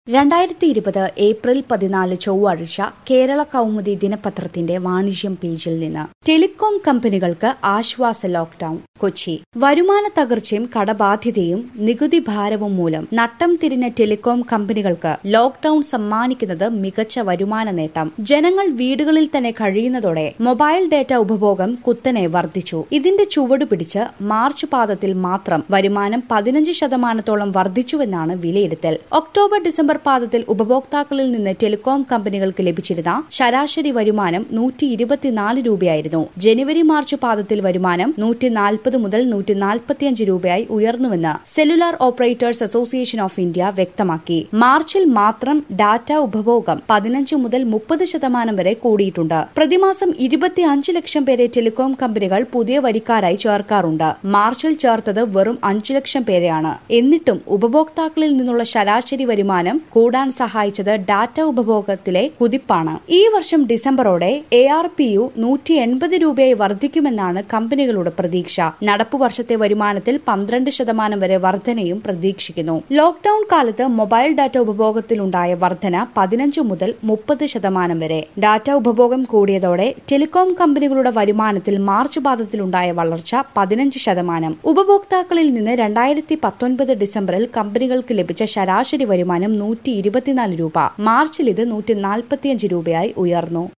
രണ്ടായിരത്തി ഇരുപത് ഏപ്രിൽ പതിനാല് ചൊവ്വാഴ്ച കേരള കൗമുദി ദിനപത്രത്തിന്റെ വാണിജ്യം പേജിൽ നിന്ന് ടെലികോം കമ്പനികൾക്ക് ആശ്വാസ ലോക്ഡൌൺ കൊച്ചി വരുമാന തകർച്ചയും കടബാധ്യതയും നികുതി ഭാരവും മൂലം നട്ടം തിരിഞ്ഞ ടെലികോം കമ്പനികൾക്ക് ലോക്ഡൌൺ സമ്മാനിക്കുന്നത് മികച്ച വരുമാന നേട്ടം ജനങ്ങൾ വീടുകളിൽ തന്നെ കഴിയുന്നതോടെ മൊബൈൽ ഡാറ്റ ഉപഭോഗം കുത്തനെ വർദ്ധിച്ചു ഇതിന്റെ ചുവട് പിടിച്ച് മാർച്ച് പാദത്തിൽ മാത്രം വരുമാനം പതിനഞ്ച് ശതമാനത്തോളം വർദ്ധിച്ചുവെന്നാണ് വിലയിരുത്തൽ ഒക്ടോബർ ഡിസംബർ പാദത്തിൽ ഉപഭോക്താക്കളിൽ നിന്ന് ടെലികോം കമ്പനികൾക്ക് ലഭിച്ചിരുന്ന ശരാശരി വരുമാനം നൂറ്റി ഇരുപത്തിനാല് രൂപയായിരുന്നു ജനുവരി മാർച്ച് പാദത്തിൽ വരുമാനം നൂറ്റി നാൽപ്പത് മുതൽ നൂറ്റി നാൽപ്പത്തിയഞ്ച് രൂപയായി ഉയർന്നുവെന്ന് cellular operators association of India വ്യക്തമാക്കി മാർച്ചിൽ മാത്രം ഡാറ്റ ഉപഭോഗം പതിനഞ്ച് മുതൽ മുപ്പത് ശതമാനം വരെ കൂടിയിട്ടുണ്ട് പ്രതിമാസം ഇരുപത്തിയഞ്ച് ലക്ഷം പേരെ ടെലികോം കമ്പനികൾ പുതിയ വരിക്കാരായി ചേർക്കാറുണ്ട് മാർച്ചിൽ ചേർത്തത് വെറും അഞ്ചു ലക്ഷം പേരെയാണ് എന്നിട്ടും ഉപഭോക്താക്കളിൽ നിന്നുള്ള ശരാശരി വരുമാനം കൂടാൻ സഹായിച്ചത് ഡാറ്റ ഉപഭോഗത്തിലെ കുതിപ്പാണ് ഈ വർഷം ഡിസംബറോടെ എ ആർ പി യു നൂറ്റി എൺപത് രൂപയായി വർദ്ധിക്കുമെന്നാണ് കമ്പനികളുടെ പ്രതീക്ഷ നടപ്പു വർഷത്തെ വരുമാനത്തിൽ പന്ത്രണ്ട് ശതമാനം വരെ വർധനയും പ്രതീക്ഷിക്കുന്നു ലോക്ഡൌൺ കാലത്ത് മൊബൈൽ ഡാറ്റ ഉപഭോഗത്തിലുണ്ടായ വർധന പതിനഞ്ച് മുതൽ മുപ്പത് ശതമാനം വരെ ഡാറ്റ ഉപഭോഗം കൂടിയതോടെ ടെലികോം കമ്പനികളുടെ വരുമാനത്തിൽ മാർച്ച് പാദത്തിലുണ്ടായ വളർച്ച പതിനഞ്ച് ശതമാനം ഉപഭോക്താക്കളിൽ നിന്ന് രണ്ടായിരത്തി പത്തൊൻപത് ഡിസംബറിൽ കമ്പനികൾക്ക് ലഭിച്ച ശരാശരി വരുമാനം നൂറ്റി ഇരുപത്തിനാല് രൂപ മാർച്ചിൽ ഇത് നൂറ്റി നാൽപ്പത്തിയഞ്ച് രൂപയായി ഉയർന്നു